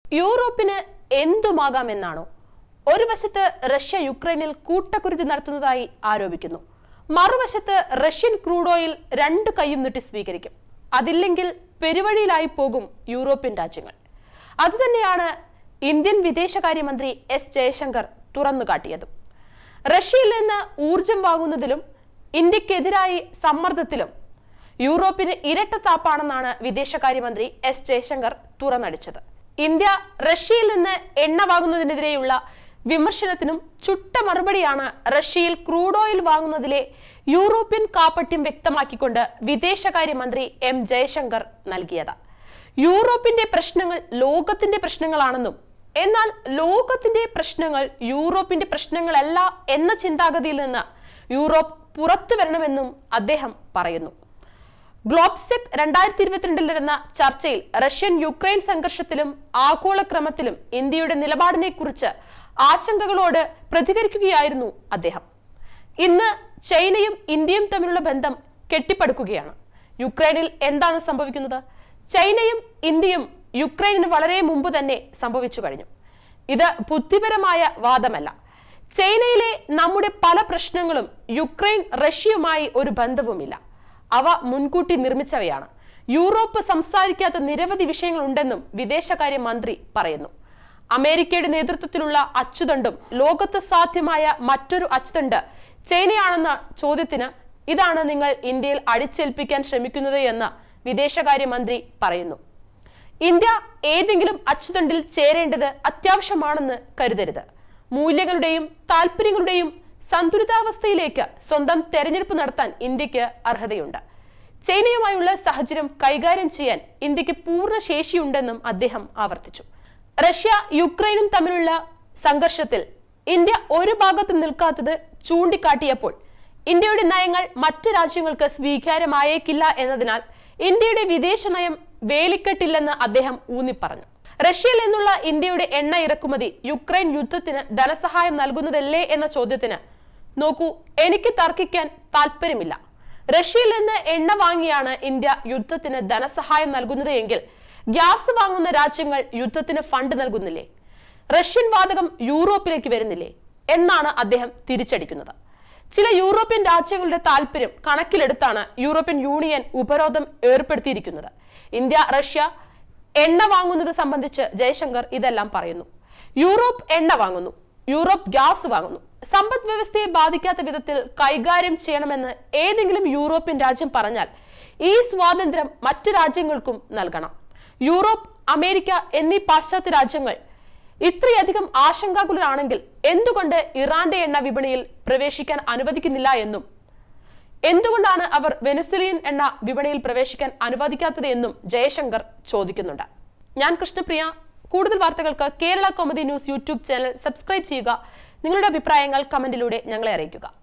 യൂറോപ്പിന് എന്തുമാകാമെന്നാണോ ഒരു വശത്ത് റഷ്യ യുക്രൈനിൽ കൂട്ടക്കുരുതി നടത്തുന്നതായി ആരോപിക്കുന്നു മറുവശത്ത് റഷ്യൻ ക്രൂഡ് ഓയിൽ രണ്ട് കൈയും നീട്ടി സ്വീകരിക്കും അതില്ലെങ്കിൽ പെരുവഴിയിലായി പോകും യൂറോപ്യൻ രാജ്യങ്ങൾ അതുതന്നെയാണ് ഇന്ത്യൻ വിദേശകാര്യമന്ത്രി എസ് ജയശങ്കർ തുറന്നു കാട്ടിയതും റഷ്യയിൽ നിന്ന് ഊർജം വാങ്ങുന്നതിലും ഇന്ത്യക്കെതിരായി സമ്മർദ്ദത്തിലും യൂറോപ്പിന് ഇരട്ടത്താപ്പാണെന്നാണ് വിദേശകാര്യമന്ത്രി എസ് ജയശങ്കർ തുറന്നടിച്ചത് ഇന്ത്യ റഷ്യയിൽ നിന്ന് എണ്ണ വാങ്ങുന്നതിനെതിരെയുള്ള വിമർശനത്തിനും ചുട്ട മറുപടിയാണ് റഷ്യയിൽ ക്രൂഡ് ഓയിൽ വാങ്ങുന്നതിലെ യൂറോപ്യൻ കാപ്പട്യം വ്യക്തമാക്കിക്കൊണ്ട് വിദേശകാര്യമന്ത്രി എം ജയശങ്കർ നൽകിയത് യൂറോപ്പിന്റെ പ്രശ്നങ്ങൾ ലോകത്തിന്റെ പ്രശ്നങ്ങളാണെന്നും എന്നാൽ ലോകത്തിന്റെ പ്രശ്നങ്ങൾ യൂറോപ്പിന്റെ പ്രശ്നങ്ങളല്ല എന്ന ചിന്താഗതിയിൽ നിന്ന് യൂറോപ്പ് പുറത്തു വരണമെന്നും അദ്ദേഹം പറയുന്നു ഗ്ലോബ്സെക് രണ്ടായിരത്തി ഇരുപത്തിരണ്ടിൽ നടന്ന ചർച്ചയിൽ റഷ്യൻ യുക്രൈൻ സംഘർഷത്തിലും ആഗോളക്രമത്തിലും ഇന്ത്യയുടെ നിലപാടിനെ കുറിച്ച് ആശങ്കകളോട് പ്രതികരിക്കുകയായിരുന്നു അദ്ദേഹം ഇന്ന് ചൈനയും ഇന്ത്യയും തമ്മിലുള്ള ബന്ധം കെട്ടിപ്പടുക്കുകയാണ് യുക്രൈനിൽ എന്താണ് സംഭവിക്കുന്നത് ചൈനയും ഇന്ത്യയും യുക്രൈനിന് വളരെ മുമ്പ് തന്നെ സംഭവിച്ചു കഴിഞ്ഞു ഇത് ബുദ്ധിപരമായ വാദമല്ല ചൈനയിലെ നമ്മുടെ പല പ്രശ്നങ്ങളും യുക്രൈൻ റഷ്യയുമായി ഒരു ബന്ധവുമില്ല അവ മുൻകൂട്ടി നിർമ്മിച്ചവയാണ് യൂറോപ്പ് സംസാരിക്കാത്ത നിരവധി വിഷയങ്ങളുണ്ടെന്നും വിദേശകാര്യ മന്ത്രി പറയുന്നു അമേരിക്കയുടെ നേതൃത്വത്തിലുള്ള അച്ചുതണ്ടും ലോകത്ത് സാധ്യമായ മറ്റൊരു അച്ചുതണ്ട് ചൈനയാണെന്ന ചോദ്യത്തിന് ഇതാണ് നിങ്ങൾ ഇന്ത്യയിൽ അടിച്ചേൽപ്പിക്കാൻ ശ്രമിക്കുന്നത് എന്ന് വിദേശകാര്യമന്ത്രി പറയുന്നു ഇന്ത്യ ഏതെങ്കിലും അച്ചുതണ്ടിൽ ചേരേണ്ടത് അത്യാവശ്യമാണെന്ന് കരുതരുത് മൂല്യങ്ങളുടെയും താല്പര്യങ്ങളുടെയും സന്തുലിതാവസ്ഥയിലേക്ക് സ്വന്തം തെരഞ്ഞെടുപ്പ് നടത്താൻ ഇന്ത്യക്ക് അർഹതയുണ്ട് ചൈനയുമായുള്ള സാഹചര്യം കൈകാര്യം ചെയ്യാൻ ഇന്ത്യക്ക് പൂർണ്ണ ശേഷിയുണ്ടെന്നും അദ്ദേഹം ആവർത്തിച്ചു റഷ്യ യുക്രൈനും തമ്മിലുള്ള സംഘർഷത്തിൽ ഇന്ത്യ ഒരു ഭാഗത്തും നിൽക്കാത്തത് ചൂണ്ടിക്കാട്ടിയപ്പോൾ ഇന്ത്യയുടെ നയങ്ങൾ മറ്റ് രാജ്യങ്ങൾക്ക് സ്വീകാര്യമായേക്കില്ല എന്നതിനാൽ ഇന്ത്യയുടെ വിദേശ നയം വേലിക്കെട്ടില്ലെന്ന് അദ്ദേഹം ഊന്നിപ്പറഞ്ഞു റഷ്യയിൽ നിന്നുള്ള ഇന്ത്യയുടെ എണ്ണ ഇറക്കുമതി യുക്രൈൻ യുദ്ധത്തിന് ധനസഹായം നൽകുന്നതല്ലേ എന്ന ചോദ്യത്തിന് നോക്കൂ എനിക്ക് തർക്കിക്കാൻ താല്പര്യമില്ല റഷ്യയിൽ നിന്ന് എണ്ണ വാങ്ങിയാണ് ഇന്ത്യ യുദ്ധത്തിന് ധനസഹായം നൽകുന്നത് എങ്കിൽ ഗ്യാസ് വാങ്ങുന്ന രാജ്യങ്ങൾ യുദ്ധത്തിന് ഫണ്ട് നൽകുന്നില്ലേ റഷ്യൻ വാതകം യൂറോപ്പിലേക്ക് വരുന്നില്ലേ എന്നാണ് അദ്ദേഹം തിരിച്ചടിക്കുന്നത് ചില യൂറോപ്യൻ രാജ്യങ്ങളുടെ താല്പര്യം കണക്കിലെടുത്താണ് യൂറോപ്യൻ യൂണിയൻ ഉപരോധം ഏർപ്പെടുത്തിയിരിക്കുന്നത് ഇന്ത്യ റഷ്യ എണ്ണ വാങ്ങുന്നത് സംബന്ധിച്ച് ജയശങ്കർ ഇതെല്ലാം പറയുന്നു യൂറോപ്പ് എണ്ണ വാങ്ങുന്നു യൂറോപ്പ് ഗ്യാസ് വാങ്ങുന്നു സമ്പദ് വ്യവസ്ഥയെ ബാധിക്കാത്ത വിധത്തിൽ കൈകാര്യം ചെയ്യണമെന്ന് ഏതെങ്കിലും യൂറോപ്യൻ രാജ്യം പറഞ്ഞാൽ ഈ സ്വാതന്ത്ര്യം മറ്റു രാജ്യങ്ങൾക്കും നൽകണം യൂറോപ്പ് അമേരിക്ക എന്നീ പാശ്ചാത്യ രാജ്യങ്ങൾ ഇത്രയധികം ആശങ്കാകുലരാണെങ്കിൽ എന്തുകൊണ്ട് ഇറാന്റെ എണ്ണ വിപണിയിൽ പ്രവേശിക്കാൻ അനുവദിക്കുന്നില്ല എന്നും എന്തുകൊണ്ടാണ് അവർ വെനുസിലിയൻ എണ്ണ വിപണിയിൽ പ്രവേശിക്കാൻ അനുവദിക്കാത്തത് എന്നും ജയശങ്കർ ചോദിക്കുന്നുണ്ട് ഞാൻ കൃഷ്ണപ്രിയ കൂടുതൽ വാർത്തകൾക്ക് Kerala comedy news YouTube channel subscribe ചെയ്യുക നിങ്ങളുടെ അഭിപ്രായങ്ങൾ കമന്റിലൂടെ ഞങ്ങളെ അറിയിക്കുക